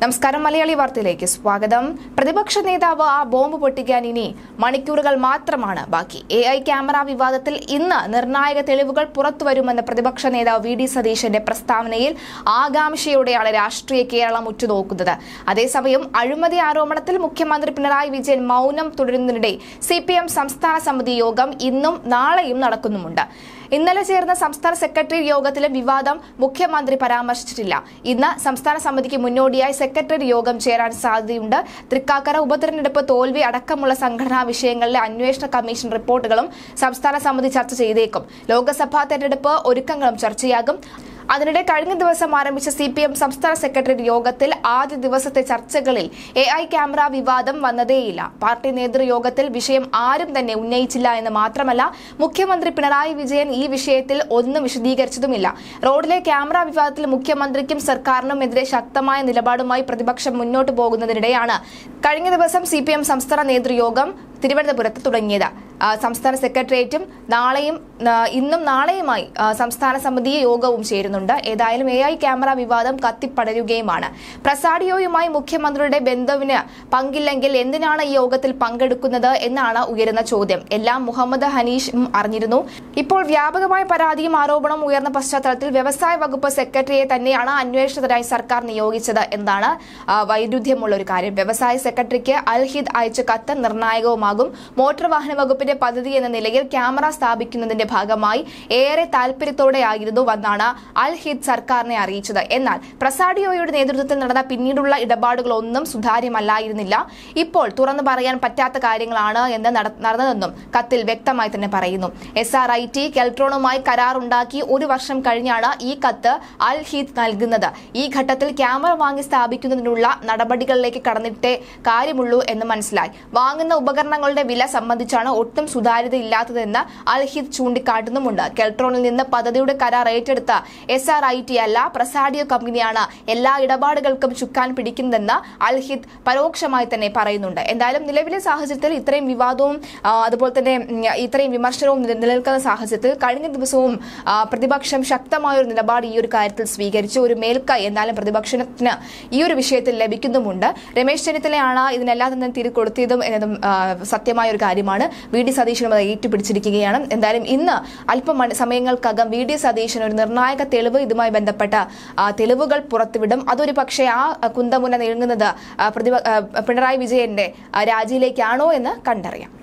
നമസ്കാരം മലയാളി വാർത്തയിലേക്ക് സ്വാഗതം പ്രതിപക്ഷ നേതാവ് ആ ബോംബ് പൊട്ടിക്കാൻ ഇനി മണിക്കൂറുകൾ മാത്രമാണ് ബാക്കി എ ഐ ക്യാമറ വിവാദത്തിൽ ഇന്ന് നിർണായക തെളിവുകൾ പുറത്തുവരുമെന്ന പ്രതിപക്ഷ നേതാവ് വി ഡി സതീശന്റെ പ്രസ്താവനയിൽ ആകാംക്ഷയോടെയാണ് രാഷ്ട്രീയ കേരളം ഉറ്റുനോക്കുന്നത് അതേസമയം അഴിമതി ആരോപണത്തിൽ മുഖ്യമന്ത്രി പിണറായി വിജയൻ മൗനം തുടരുന്നതിനിടെ സി പി എം സംസ്ഥാന സമിതി യോഗം ഇന്നും നാളെയും നടക്കുന്നുമുണ്ട് ഇന്നലെ ചേർന്ന സംസ്ഥാന സെക്രട്ടറി യോഗത്തിലും വിവാദം മുഖ്യമന്ത്രി പരാമർശിച്ചിട്ടില്ല ഇന്ന് സംസ്ഥാന സമിതിക്ക് മുന്നോടിയായി സെക്രട്ടറി യോഗം ചേരാൻ സാധ്യതയുണ്ട് തൃക്കാക്കര ഉപതെരഞ്ഞെടുപ്പ് തോൽവി അടക്കമുള്ള സംഘടനാ വിഷയങ്ങളിലെ അന്വേഷണ കമ്മീഷൻ റിപ്പോർട്ടുകളും സംസ്ഥാന സമിതി ചർച്ച ചെയ്തേക്കും ലോക്സഭാ തെരഞ്ഞെടുപ്പ് ഒരുക്കങ്ങളും ചർച്ചയാകും അതിനിടെ കഴിഞ്ഞ ദിവസം ആരംഭിച്ച സി പി എം സംസ്ഥാന സെക്രട്ടറി യോഗത്തിൽ ആദ്യ ദിവസത്തെ ചർച്ചകളിൽ എ ഐ ക്യാമറ വിവാദം വന്നതേയില്ല പാർട്ടി നേതൃയോഗത്തിൽ വിഷയം ആരും തന്നെ ഉന്നയിച്ചില്ല എന്ന് മാത്രമല്ല മുഖ്യമന്ത്രി പിണറായി വിജയൻ ഈ വിഷയത്തിൽ ഒന്നും വിശദീകരിച്ചതുമില്ല റോഡിലെ ക്യാമറ വിവാദത്തിൽ മുഖ്യമന്ത്രിക്കും സർക്കാരിനും എതിരെ ശക്തമായ നിലപാടുമായി പ്രതിപക്ഷം മുന്നോട്ട് പോകുന്നതിനിടെയാണ് കഴിഞ്ഞ ദിവസം സി പി എം സംസ്ഥാന നേതൃയോഗം തിരുവനന്തപുരത്ത് തുടങ്ങിയത് ആ, സംസ്ഥാന സെക്രട്ടേറിയറ്റും നാളെയും ആ, ഇന്നും നാളെയുമായി ആ, സംസ്ഥാന സമിതി യോഗവും ചേരുന്നുണ്ട് ഏതായാലും എ ഐ ക്യാമറ വിവാദം കത്തിപ്പടരുകയുമാണ് പ്രസാഡിയോയുമായി മുഖ്യമന്ത്രിയുടെ ബന്ധുവിന് പങ്കില്ലെങ്കിൽ എന്തിനാണ് ഈ യോഗത്തിൽ പങ്കെടുക്കുന്നത് എന്നാണ് ഉയരുന്ന ചോദ്യം എല്ലാം മുഹമ്മദ് ഹനീഷും അറിഞ്ഞിരുന്നു ഇപ്പോൾ വ്യാപകമായ പരാതിയും ആരോപണവും ഉയർന്ന പശ്ചാത്തലത്തിൽ വ്യവസായ വകുപ്പ് സെക്രട്ടറിയെ തന്നെയാണ് അന്വേഷണത്തിനായി സർക്കാർ നിയോഗിച്ചത് എന്നാണ് ആ, വൈരുദ്ധ്യമുള്ള ഒരു കാര്യം വ്യവസായ സെക്രട്ടറിക്ക് അൽഹിദ് അയച്ച കത്ത് നിർണായകവുമാകും മോട്ടോർ വാഹന വകുപ്പിന്റെ പദ്ധതി എന്ന നിലയിൽ ക്യാമറ സ്ഥാപിക്കുന്നതിന്റെ ഭാഗമായി ഏറെ താൽപര്യത്തോടെയായിരുന്നു വന്നാണ് അൽഹിദ് സർക്കാരിനെ അറിയിച്ചത് എന്നാൽ പ്രസാഡിയോയുടെ നേതൃത്വത്തിൽ നടന്ന പിന്നീടുള്ള ഇടപാടുകളൊന്നും സുതാര്യമല്ലായിരുന്നില്ല ഇപ്പോൾ തുറന്നു പറയാൻ പറ്റാത്ത കാര്യങ്ങളാണ് എന്ന് നട- നടന്നതെന്നും കത്തിൽ വ്യക്തമായി തന്നെ പറയുന്നു എസ് ആർ ഐ ടി കെൽട്രോണുമായി കരാറുണ്ടാക്കി ഒരു വർഷം കഴിഞ്ഞാണ് ഈ കത്ത് അൽ ഹീദ് നൽകുന്നത് ഈ ഘട്ടത്തിൽ ക്യാമറ വാങ്ങി സ്ഥാപിക്കുന്നതിനുള്ള നടപടികളിലേക്ക് കടന്നിട്ടേ കാര്യമുള്ളൂ എന്ന് മനസ്സിലായി വാങ്ങുന്ന ഉപകരണങ്ങളുടെ വില സംബന്ധിച്ചാണ് ഒട്ടും സുതാര്യതയില്ലാത്തതെന്ന് അൽ ഹീദ് ചൂണ്ടിക്കാട്ടുന്നുമുണ്ട് കെൽട്രോണിൽ നിന്ന് പദ്ധതിയുടെ കരാർ ഏറ്റെടുത്ത എസ് ആർ ഐ ടി അല്ല പ്രസാഡിയോ കമ്പനിയാണ് എല്ലാ ഇടപാടുകൾക്കും ചുക്കാൻ പിടിക്കുന്നതെന്ന് അൽ ഹിദ് പരോക്ഷമായി തന്നെ പറയുന്നുണ്ട് എന്തായാലും നിലവിലെ സാഹചര്യത്തിൽ ഇത്രയും വിവാദവും ആ, അതുപോലെ തന്നെ ഉം, ഇത്രയും വിമർശനവും നില- നിലനിൽക്കുന്ന സാഹചര്യത്തിൽ കഴിഞ്ഞ ദിവസവും ആ, പ്രതിപക്ഷം ശക്തമായ ഒരു നിലപാട് ഈ ഒരു കാര്യത്തിൽ സ്വീകരിച്ചു ഒരു മേൽക്കൈ എന്തായാലും പ്രതിപക്ഷത്തിന് ഈ ഒരു വിഷയത്തിൽ ലഭിക്കുന്നുമുണ്ട് രമേശ് ചെന്നിത്തലയാണ് ഇതിനെല്ലാം തന്നെ തിരികൊടുത്തതും എന്നതും ആ, സത്യമായ ഒരു കാര്യമാണ് വി ഡി സതീശനും അത് ഏറ്റുപിടിച്ചിരിക്കുകയാണ് എന്തായാലും ഇന്ന് അല്പം മണി- സമയങ്ങൾക്കകം വി ഡി സതീശൻ ഒരു നിർണായക തെളിവ് ഇതുമായി ബന്ധപ്പെട്ട ആ, തെളിവുകൾ പുറത്തുവിടും അതൊരു പക്ഷേ ആ കുന്തമുന നീങ്ങുന്നത് ആ, പ്രതിപ ആ, പിണറായി വിജയന്റെ ആ, രാജിയിലേക്കാണോ എന്ന് കണ്ടറിയാം